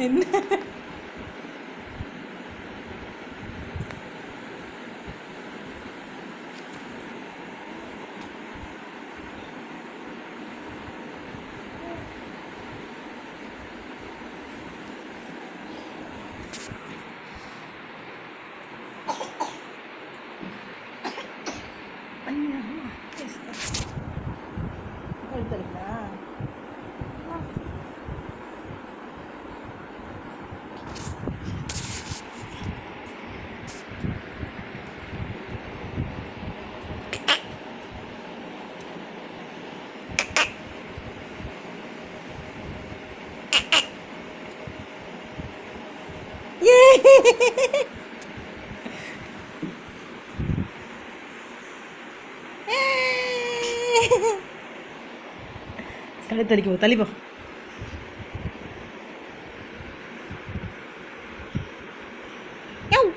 என்ன ஐயா, கழுத்தடிக்கா கழுத்தடிக்க போ தள்ளி போ யவ்.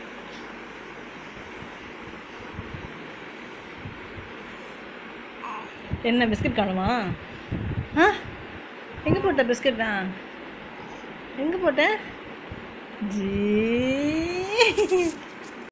என்ன பிஸ்கட் காணுமா ஆ எங்கே போட்ட பிஸ்கட்டா எங்கே போட்ட ஜீ